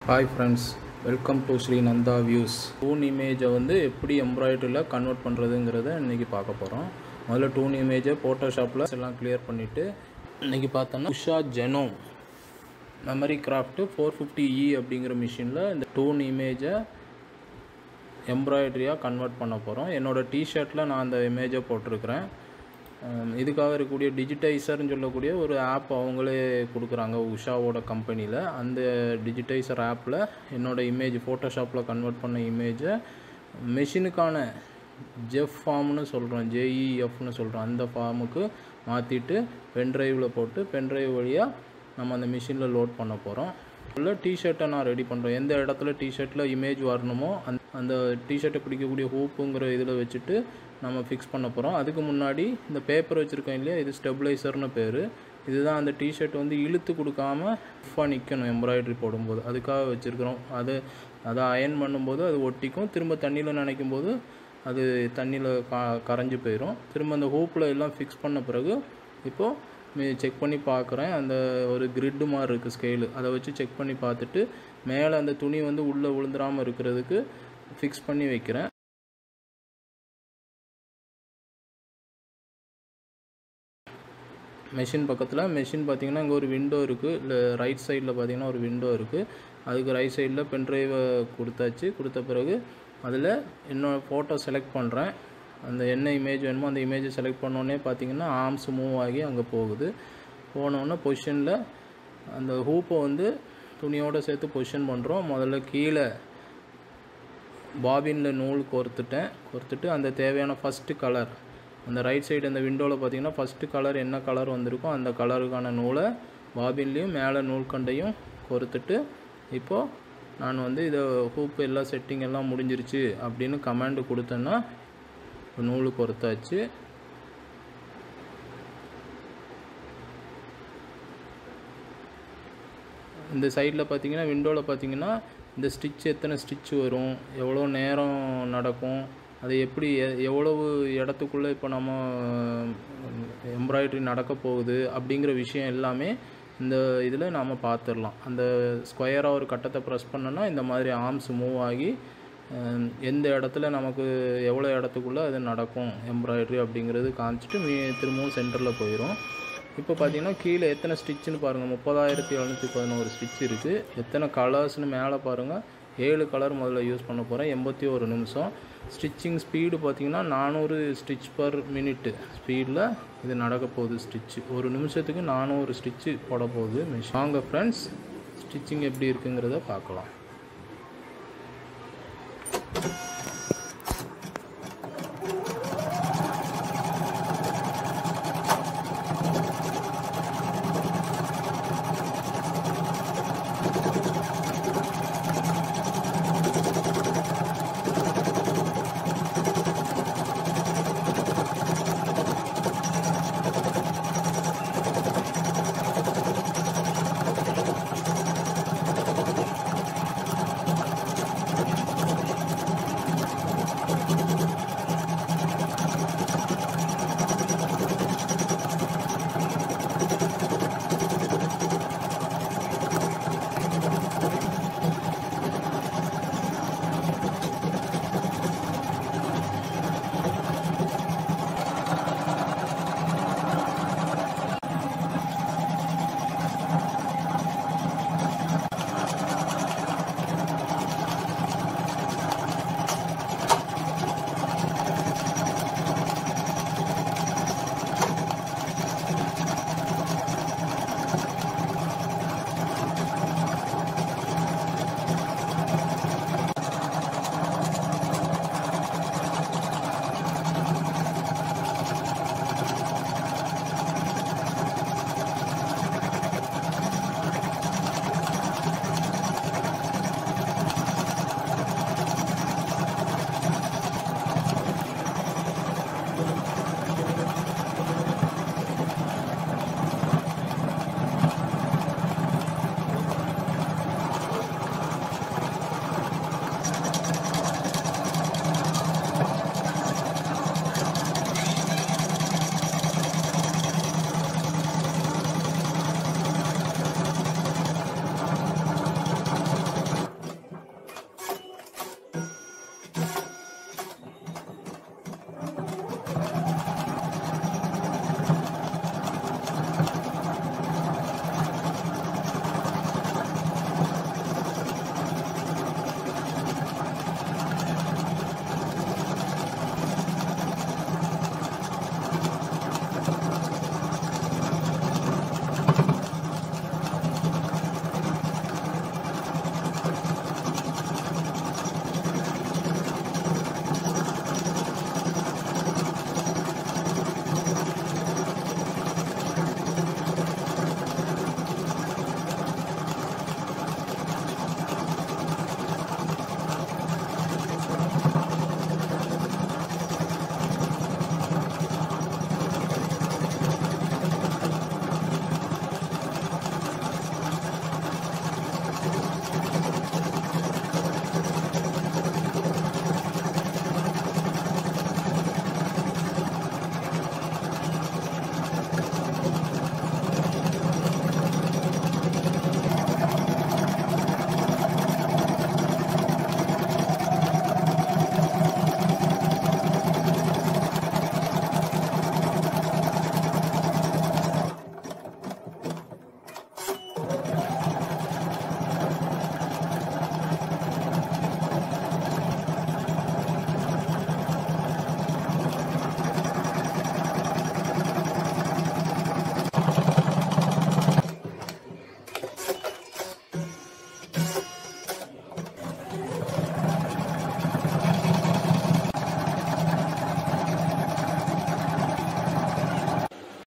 hi friends welcome to Sri Nanda views டூன் இமேஜை வந்து எப்படி எம்ப்ராய்டரியில் கன்வெர்ட் பண்ணுறதுங்கிறத இன்றைக்கி பார்க்க போகிறோம் முதல்ல டூன் இமேஜை ஃபோட்டோஷாப்பில் எல்லாம் கிளியர் பண்ணிவிட்டு இன்றைக்கி பார்த்தோன்னா உஷா ஜெனோ memory craft four fifty E அப்படிங்கிற மிஷினில் இந்த டூன் இமேஜை எம்ப்ராய்டரியாக கன்வெர்ட் பண்ண போகிறோம் என்னோடய டிஷர்ட்டில் நான் அந்த இமேஜை போட்டிருக்கிறேன் அஹ் இதுக்காக இருக்கக்கூடிய டிஜிட்டைசர்னு சொல்லக்கூடிய ஒரு ஆப் அவங்களே கொடுக்குறாங்க உஷாவோட கம்பெனியில் அந்த டிஜிட்டைசர் ஆப்பில் என்னோடய இமேஜ் ஃபோட்டோஷாப்பில் கன்வெர்ட் பண்ண இமேஜை மெஷினுக்கான ஜெஃப் ஃபார்ம்னு சொல்கிறோம் ஜேஇஎஃப்னு சொல்கிறோம் அந்த ஃபார்முக்கு மாற்றிட்டு பென்ட்ரைவில் போட்டு பென்ட்ரைவ் வழியாக நம்ம அந்த மிஷினில் லோட் பண்ண போகிறோம் உள்ள டிஷர்ட்டை நான் ரெடி பண்ணுறோம் எந்த இடத்துல டிஷர்ட்டில் இமேஜ் வரணுமோ அந்த அந்த டிஷர்ட்டை பிடிக்கக்கூடிய ஹூப்புங்கிற இதில் வச்சுட்டு நம்ம ஃபிக்ஸ் பண்ண போகிறோம் அதுக்கு முன்னாடி இந்த பேப்பர் வச்சுருக்கோம் இல்லையா இது ஸ்டெபிளைசர்னு பேர் இதுதான் அந்த டிஷர்ட் வந்து இழுத்து கொடுக்காம ஃபுல்லாக நிற்கணும் எம்ப்ராய்டரி போடும்போது அதுக்காக வச்சுருக்குறோம் அது அதை அயன் பண்ணும்போது அது ஒட்டிக்கும் திரும்ப தண்ணியில் நினைக்கும் போது அது தண்ணியில் கா கரைஞ்சி போயிடும் திரும்ப அந்த ஹூப்பில் எல்லாம் ஃபிக்ஸ் பண்ண பிறகு இப்போது செக் பண்ணி பார்க்குறேன் அந்த ஒரு கிரிட்டு மாதிரி இருக்குது ஸ்கேலு அதை வச்சு செக் பண்ணி பார்த்துட்டு மேலே அந்த துணி வந்து உள்ளே விழுந்துடாமல் இருக்கிறதுக்கு ஃபிக்ஸ் பண்ணி வைக்கிறேன் மெஷின் பக்கத்தில் மெஷின் பார்த்தீங்கன்னா இங்கே ஒரு விண்டோ இருக்குது இல்லை ரைட் சைடில் பார்த்தீங்கன்னா ஒரு விண்டோ இருக்குது அதுக்கு ரைட் சைடில் பென்ட்ரைவை கொடுத்தாச்சு கொடுத்த பிறகு அதில் என்னோட ஃபோட்டோ செலக்ட் பண்ணுறேன் அந்த என்ன இமேஜ் வேணுமோ அந்த இமேஜை செலக்ட் பண்ணோடனே பார்த்தீங்கன்னா ஆர்ம்ஸ் மூவ் ஆகி அங்கே போகுது போனோடனே பொசிஷனில் அந்த ஹூப்பை வந்து துணியோடு சேர்த்து பொசிஷன் பண்ணுறோம் முதல்ல கீழே பாபினில் நூல் கோர்த்துட்டேன் கோர்த்துட்டு அந்த தேவையான ஃபஸ்ட்டு கலர் அந்த ரைட் சைடு அந்த விண்டோவில் பார்த்தீங்கன்னா ஃபஸ்ட்டு கலர் என்ன கலர் வந்திருக்கோ அந்த கலருக்கான நூலை பாபின்லேயும் மேலே நூல்கண்டையும் கோர்த்துட்டு இப்போது நான் வந்து இதை ஹூப் எல்லாம் செட்டிங் எல்லாம் முடிஞ்சிருச்சு அப்படின்னு கமாண்டு கொடுத்தேன்னா நூல் பொறுத்தாச்சு இந்த சைடில் பார்த்தீங்கன்னா விண்டோவில் பார்த்தீங்கன்னா இந்த ஸ்டிச் எத்தனை ஸ்டிச் வரும் எவ்வளோ நேரம் நடக்கும் அது எப்படி எ- எவ்வளவு இடத்துக்குள்ளே இப்போ நம்ம எம்ப்ராய்டரி நடக்க போகுது அப்படிங்கிற விஷயம் எல்லாமே இந்த இதில் நாம் பார்த்துடலாம் அந்த ஸ்கொயராக ஒரு கட்டத்தை ப்ரெஸ் பண்ணோன்னா இந்த மாதிரி ஆர்ம்ஸ் மூவ் ஆகி அஹ், எந்த இடத்துல நமக்கு எவ்வளோ இடத்துக்குள்ளே அது நடக்கும் எம்ப்ராய்டரி அப்படிங்கிறது காமிச்சிட்டு மீ திரும்பவும் சென்டரில் போயிடும் இப்போ பார்த்தீங்கன்னா கீழே எத்தனை ஸ்டிச்சுன்னு பாருங்கள் முப்பதாயிரத்தி எழுநூற்றி பதினோரு ஸ்டிச் இருக்குது எத்தனை கலர்ஸ்னு மேலே பாருங்கள் ஏழு கலர் முதல்ல யூஸ் பண்ண போகிறேன் எண்பத்தி ஒரு நிமிஷம் ஸ்டிச்சிங் ஸ்பீடு பார்த்தீங்கன்னா நானூறு ஸ்டிச் பர் மினிட்டு ஸ்பீடில் இது நடக்க போகுது ஸ்டிச்சு ஒரு நிமிஷத்துக்கு நானூறு ஸ்டிச்சு போட போகுது மிஷின் வாங்க ஃப்ரெண்ட்ஸ் ஸ்டிச்சிங் எப்படி இருக்குங்கிறத பார்க்கலாம்